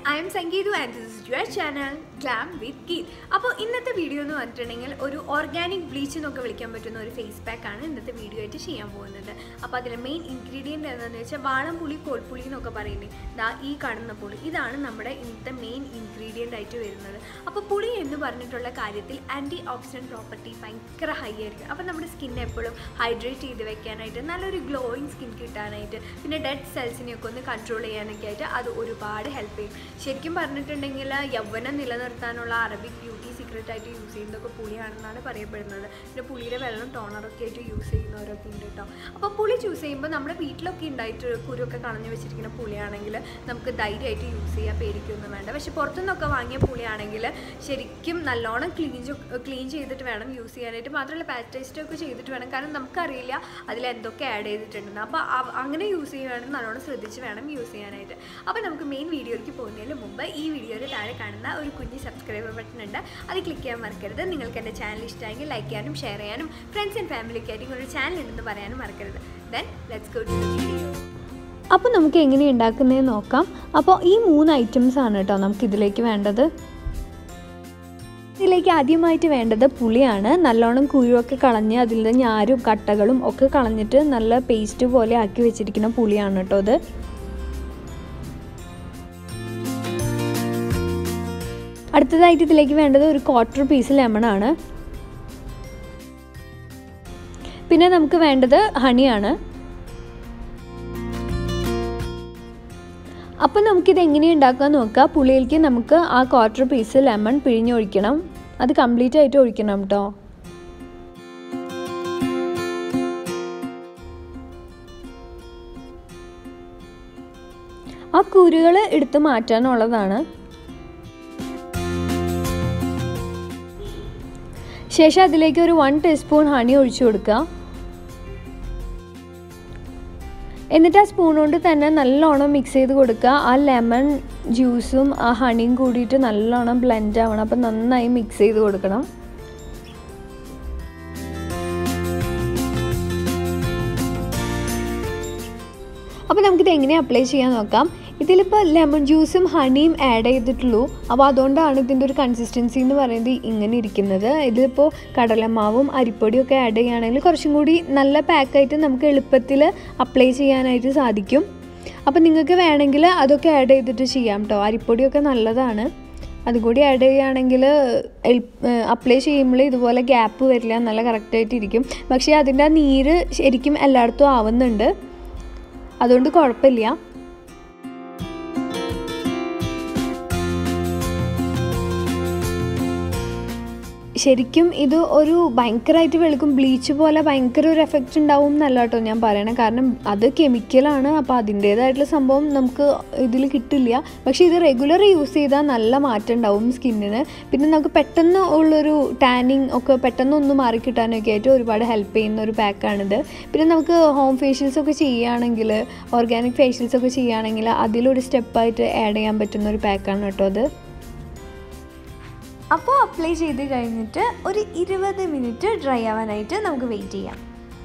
I am Sangeethu and this is your channel glam with Geeth അപ്പോൾ ഇന്നത്തെ video എന്ന് പറഞ്ഞിട്ടുണ്ടെങ്കിൽ ഒരു ഓർഗാനിക് ബ്ലീച്ച് എന്നൊക്കെ വിളിക്കാൻ പറ്റുന്ന ഒരു ഫേസ് പാക്ക് ആണ് ഇന്നത്തെ വീഡിയോ ആയിട്ട് ചെയ്യാൻ പോകുന്നത് അപ്പോൾ അതിലെ മെയിൻ ഇൻഗ്രീഡിയൻറ്റ് എന്താണെന്ന് വെച്ചാൽ വാളംപുളി കോൽപ്പുളി എന്നൊക്കെ പറയുന്നത് ദാ ഈ കാണുന്ന പുളി ഇതാണ് നമ്മുടെ ഇന്നത്തെ മെയിൻ ഇൻഗ്രീഡിയൻ്റ് ആയിട്ട് വരുന്നത് അപ്പോൾ പുളി എന്ന് പറഞ്ഞിട്ടുള്ള കാര്യത്തിൽ ആൻറ്റി ഓക്സിഡൻറ്റ് പ്രോപ്പർട്ടി ഭയങ്കര ഹൈ ആയിരിക്കും അപ്പോൾ നമ്മുടെ സ്കിൻ എപ്പോഴും ഹൈഡ്രേറ്റ് ചെയ്ത് വെക്കാനായിട്ട് നല്ലൊരു ഗ്ലോയിങ് സ്കിൻ കിട്ടാനായിട്ട് പിന്നെ ഡെഡ് സെൽസിനെയൊക്കെ ഒന്ന് കൺട്രോൾ ചെയ്യാനൊക്കെ ആയിട്ട് അത് ഒരുപാട് ഹെൽപ്പ് ചെയ്യും ശരിക്കും പറഞ്ഞിട്ടുണ്ടെങ്കിൽ യൗവനം നിലനിർത്താനുള്ള അറബിക് ബ്യൂട്ടി സീക്രട്ട് ആയിട്ട് യൂസ് ചെയ്യുന്നതൊക്കെ പുളിയാണെന്നാണ് പറയപ്പെടുന്നത് പിന്നെ പുളിയുടെ വെള്ളം ടോണറൊക്കെ ആയിട്ട് യൂസ് ചെയ്യുന്നവരൊക്കെ ഉണ്ട് കേട്ടോ അപ്പോൾ പുളി ചൂസ് ചെയ്യുമ്പോൾ നമ്മുടെ വീട്ടിലൊക്കെ ഉണ്ടായിട്ട് കുരുവൊക്കെ കളഞ്ഞു വെച്ചിരിക്കുന്ന പുളിയാണെങ്കിൽ നമുക്ക് ധൈര്യമായിട്ട് യൂസ് ചെയ്യാൻ പേടിക്കൊന്നും വേണ്ട പക്ഷെ പുറത്തുനിന്നൊക്കെ വാങ്ങിയ പുളിയാണെങ്കിൽ ശരിക്കും നല്ലോണം ക്ലീൻ ക്ലീൻ ചെയ്തിട്ട് വേണം യൂസ് ചെയ്യാനായിട്ട് മാത്രമല്ല പാറ്റേസ്റ്റ് ഒക്കെ ചെയ്തിട്ട് വേണം കാരണം നമുക്കറിയില്ല അതിൽ എന്തൊക്കെ ആഡ് ചെയ്തിട്ടുണ്ടെന്ന് അപ്പോൾ അങ്ങനെ യൂസ് ചെയ്യുകയാണെങ്കിൽ നല്ലോണം ശ്രദ്ധിച്ച് വേണം യൂസ് ചെയ്യാനായിട്ട് അപ്പോൾ നമുക്ക് മെയിൻ വീഡിയോയിലേക്ക് പോകുന്നതിന് മുമ്പ് ഈ വീഡിയോയിൽ താഴെ കാണുന്ന ഒരു കുഞ്ഞ് സബ്സ്ക്രൈബർ ബട്ടൺ ഉണ്ട് അത് ക്ലിക്ക് ചെയ്യാൻ മറക്കരുത് നിങ്ങൾക്ക് എൻ്റെ ചാനൽ ഇഷ്ടമെങ്കിൽ ലൈക്ക് ചെയ്യാനും ഷെയർ ചെയ്യാനും ഫ്രണ്ട്സ് ആൻഡ് ഫാമിലിക്കായിട്ട് ഒരു ചാനൽ ഉണ്ടെന്ന് പറയാനും മറക്കരുത് then let's go to video അപ്പോൾ നമുക്ക് എങ്ങനെ ഉണ്ടാക്കുന്നതെന്ന് നോക്കാം അപ്പോൾ ഈ മൂന്ന് ഐറ്റംസ് ആണ് കേട്ടോ നമുക്ക് ഇതിലേക്ക് വേണ്ടത് ഇതിലേക്ക് ആദ്യമായിട്ട് വേണ്ടത് പുളിയാണ് നല്ലോണം കുരുവൊക്കെ കളഞ്ഞ് അതിൽ നിന്ന് ഞാരും കട്ടകളും ഒക്കെ കളഞ്ഞിട്ട് നല്ല പേസ്റ്റ് പോലെ ആക്കി വെച്ചിരിക്കുന്ന പുളിയാണ് കേട്ടോ ഇത് അടുത്തതായിട്ട് ഇതിലേക്ക് വേണ്ടത് ഒരു ക്വാർട്ടർ പീസ് ലെമണാണ് പിന്നെ നമുക്ക് വേണ്ടത് ഹണിയാണ് അപ്പോൾ നമുക്കിത് എങ്ങനെ ഉണ്ടാക്കാൻ നോക്കാം പുളിയിലേക്ക് നമുക്ക് ആ ക്വാർട്ടർ പീസ് ലെമൺ പിഴിഞ്ഞൊഴിക്കണം അത് കംപ്ലീറ്റ് ആയിട്ട് ഒഴിക്കണം കേട്ടോ ആ കുരുകൾ എടുത്ത് മാറ്റാനുള്ളതാണ് ശേഷം അതിലേക്ക് ഒരു വൺ ടീസ്പൂൺ ഹണി ഒഴിച്ചു കൊടുക്കുക എന്നിട്ട് ആ സ്പൂൺ കൊണ്ട് തന്നെ നല്ലോണം മിക്സ് ചെയ്ത് കൊടുക്കുക ആ ലെമൺ ജ്യൂസും ആ ഹണിയും കൂടിയിട്ട് നല്ലോണം ബ്ലെൻഡ് ആവണം അപ്പം നന്നായി മിക്സ് ചെയ്ത് കൊടുക്കണം അപ്പോൾ നമുക്കിത് എങ്ങനെ അപ്ലൈ ചെയ്യാൻ നോക്കാം ഇതിലിപ്പോൾ ലെമൺ ജ്യൂസും ഹണിയും ആഡ് ചെയ്തിട്ടുള്ളൂ അപ്പോൾ അതുകൊണ്ടാണ് ഇതിൻ്റെ ഒരു കൺസിസ്റ്റൻസി എന്ന് പറയുന്നത് ഇങ്ങനെ ഇരിക്കുന്നത് ഇതിലിപ്പോൾ കടലമാവും അരിപ്പൊടിയും ഒക്കെ ആഡ് ചെയ്യുകയാണെങ്കിൽ കുറച്ചും കൂടി നല്ല പാക്കായിട്ട് നമുക്ക് എളുപ്പത്തിൽ അപ്ലൈ ചെയ്യാനായിട്ട് സാധിക്കും അപ്പോൾ നിങ്ങൾക്ക് വേണമെങ്കിൽ അതൊക്കെ ആഡ് ചെയ്തിട്ട് ചെയ്യാം കേട്ടോ അരിപ്പൊടിയൊക്കെ നല്ലതാണ് അതുകൂടി ആഡ് ചെയ്യുകയാണെങ്കിൽ അപ്ലൈ ചെയ്യുമ്പോൾ ഇതുപോലെ ഗ്യാപ്പ് വരില്ല നല്ല കറക്റ്റായിട്ട് ഇരിക്കും പക്ഷേ അതിൻ്റെ ആ നീര് ശരിക്കും എല്ലായിടത്തും ആവുന്നുണ്ട് അതുകൊണ്ട് കുഴപ്പമില്ല ശരിക്കും ഇത് ഒരു ഭയങ്കരമായിട്ട് വെളുക്കും ബ്ലീച്ച് പോലെ ഭയങ്കര ഒരു എഫക്റ്റ് ഉണ്ടാവും എന്നല്ല കേട്ടോ ഞാൻ പറയണേ കാരണം അത് കെമിക്കലാണ് അപ്പോൾ അതിൻ്റേതായിട്ടുള്ള സംഭവം നമുക്ക് ഇതിൽ കിട്ടില്ല പക്ഷേ ഇത് റെഗുലർ യൂസ് ചെയ്താൽ നല്ല മാറ്റം ഉണ്ടാവും സ്കിന്നിന് പിന്നെ നമുക്ക് പെട്ടെന്ന് ഉള്ളൊരു ടാനിങ് ഒക്കെ പെട്ടെന്ന് ഒന്ന് മാറിക്കിട്ടാനൊക്കെ ആയിട്ട് ഒരുപാട് ഹെൽപ്പ് ചെയ്യുന്ന ഒരു പാക്കാണിത് പിന്നെ നമുക്ക് ഹോം ഫേഷ്യൽസ് ഒക്കെ ചെയ്യുകയാണെങ്കിൽ ഓർഗാനിക് ഫേഷ്യൽസ് ഒക്കെ ചെയ്യുകയാണെങ്കിൽ അതിലൊരു സ്റ്റെപ്പായിട്ട് ആഡ് ചെയ്യാൻ പറ്റുന്ന ഒരു പാക്കാണ് കേട്ടോ അത് അപ്പോൾ അപ്ലൈ ചെയ്ത് കഴിഞ്ഞിട്ട് ഒരു ഇരുപത് മിനിറ്റ് ഡ്രൈ ആവാനായിട്ട് നമുക്ക് വെയിറ്റ് ചെയ്യാം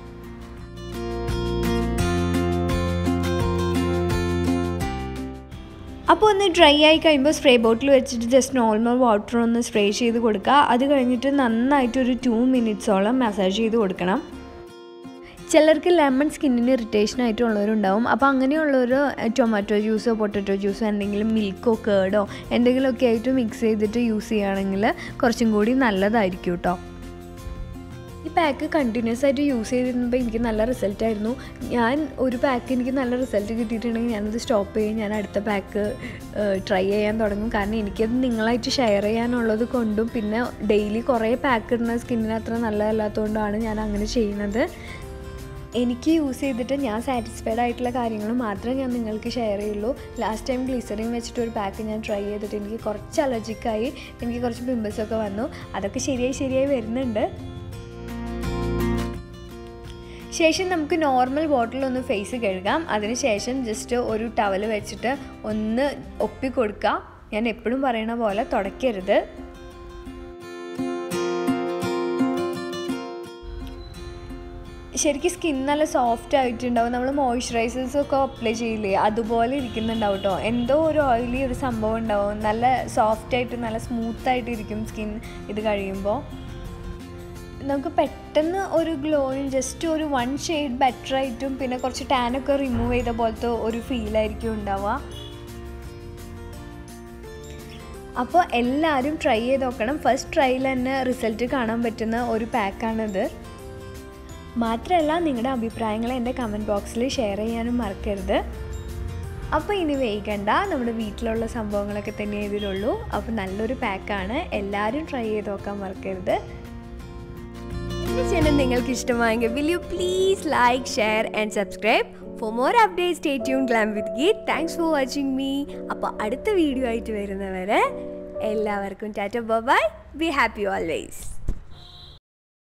അപ്പോൾ ഒന്ന് ഡ്രൈ ആയി കഴിയുമ്പോൾ സ്പ്രേ ബോട്ടിൽ വെച്ചിട്ട് ജസ്റ്റ് നോർമൽ വാട്ടർ ഒന്ന് സ്പ്രേ ചെയ്ത് കൊടുക്കുക അത് കഴിഞ്ഞിട്ട് നന്നായിട്ട് ഒരു ടു മിനിറ്റ്സോളം മസാജ് ചെയ്ത് കൊടുക്കണം ചിലർക്ക് ലെമൺ സ്കിന്നിന് ഇറിറ്റേഷൻ ആയിട്ടുള്ളവരുണ്ടാവും അപ്പോൾ അങ്ങനെയുള്ളവർ ടൊമാറ്റോ ജ്യൂസോ പൊട്ടറ്റോ ജ്യൂസോ എന്തെങ്കിലും മിൽക്കോ കേടോ എന്തെങ്കിലുമൊക്കെ ആയിട്ട് മിക്സ് ചെയ്തിട്ട് യൂസ് ചെയ്യുകയാണെങ്കിൽ കുറച്ചും കൂടി നല്ലതായിരിക്കും കേട്ടോ ഈ പാക്ക് കണ്ടിന്യൂസ് ആയിട്ട് യൂസ് ചെയ്തിരുന്നപ്പോൾ എനിക്ക് നല്ല റിസൾട്ട് ആയിരുന്നു ഞാൻ ഒരു പാക്ക് എനിക്ക് നല്ല റിസൾട്ട് കിട്ടിയിട്ടുണ്ടെങ്കിൽ ഞാനത് സ്റ്റോപ്പ് ചെയ്യും ഞാൻ അടുത്ത പാക്ക് ട്രൈ ചെയ്യാൻ തുടങ്ങും കാരണം എനിക്കത് നിങ്ങളായിട്ട് ഷെയർ ചെയ്യാനുള്ളത് കൊണ്ടും പിന്നെ ഡെയിലി കുറേ പാക്ക് ഇടുന്ന സ്കിന്നിന് അത്ര നല്ലതല്ലാത്തതുകൊണ്ടാണ് ഞാൻ അങ്ങനെ ചെയ്യുന്നത് എനിക്ക് യൂസ് ചെയ്തിട്ട് ഞാൻ സാറ്റിസ്ഫൈഡ് ആയിട്ടുള്ള കാര്യങ്ങൾ മാത്രമേ ഞാൻ നിങ്ങൾക്ക് ഷെയർ ചെയ്യുള്ളൂ ലാസ്റ്റ് ടൈം ഗ്ലിസറിൻ വെച്ചിട്ട് ഒരു പാക്ക് ഞാൻ ട്രൈ ചെയ്തിട്ട് എനിക്ക് കുറച്ച് അലർജിക്കായി എനിക്ക് കുറച്ച് പിമ്പിൾസൊക്കെ വന്നു അതൊക്കെ ശരിയായി ശരിയായി വരുന്നുണ്ട് ശേഷം നമുക്ക് നോർമൽ ബോട്ടിൽ ഒന്ന് ഫേസ് കഴുകാം അതിനുശേഷം ജസ്റ്റ് ഒരു ടവൽ വെച്ചിട്ട് ഒന്ന് ഒപ്പി കൊടുക്കുക ഞാൻ എപ്പോഴും പറയണ പോലെ തുടയ്ക്കരുത് ശരിക്കും സ്കിൻ നല്ല സോഫ്റ്റ് ആയിട്ടുണ്ടാവും നമ്മൾ മോയ്സ്ചറൈസേഴ്സ് ഒക്കെ അപ്ലൈ ചെയ്യില്ലേ അതുപോലെ ഇരിക്കുന്നുണ്ടാവും കേട്ടോ എന്തോ ഒരു ഓയിലി ഒരു സംഭവം ഉണ്ടാവും നല്ല സോഫ്റ്റ് ആയിട്ട് നല്ല സ്മൂത്ത് ആയിട്ട് ഇരിക്കും സ്കിൻ ഇത് കഴിയുമ്പോൾ നമുക്ക് പെട്ടെന്ന് ഒരു ഗ്ലോയും ജസ്റ്റ് ഒരു വൺ ഷെയ്ഡ് ബെറ്റർ ആയിട്ടും പിന്നെ കുറച്ച് ടാനൊക്കെ റിമൂവ് ചെയ്ത പോലത്തെ ഒരു ഫീലായിരിക്കും ഉണ്ടാവുക അപ്പോൾ എല്ലാവരും ട്രൈ ചെയ്ത് നോക്കണം ഫസ്റ്റ് ട്രൈയിൽ തന്നെ റിസൾട്ട് കാണാൻ പറ്റുന്ന ഒരു പാക്കാണിത് മാത്രമല്ല നിങ്ങളുടെ അഭിപ്രായങ്ങൾ എൻ്റെ കമൻറ്റ് ബോക്സിൽ ഷെയർ ചെയ്യാനും മറക്കരുത് അപ്പോൾ ഇനി വൈകണ്ട നമ്മുടെ വീട്ടിലുള്ള സംഭവങ്ങളൊക്കെ തന്നെ ഇതിലുള്ളൂ അപ്പോൾ നല്ലൊരു പാക്കാണ് എല്ലാവരും ട്രൈ ചെയ്ത് നോക്കാൻ മറക്കരുത് എൻ്റെ ചാനൽ നിങ്ങൾക്ക് ഇഷ്ടമായെങ്കിൽ will you please like share and subscribe for more update stay tune glam with Geeth thanks for watching me അപ്പോൾ അടുത്ത വീഡിയോ ആയിട്ട് വരുന്നവരെ എല്ലാവർക്കും tata bye be happy always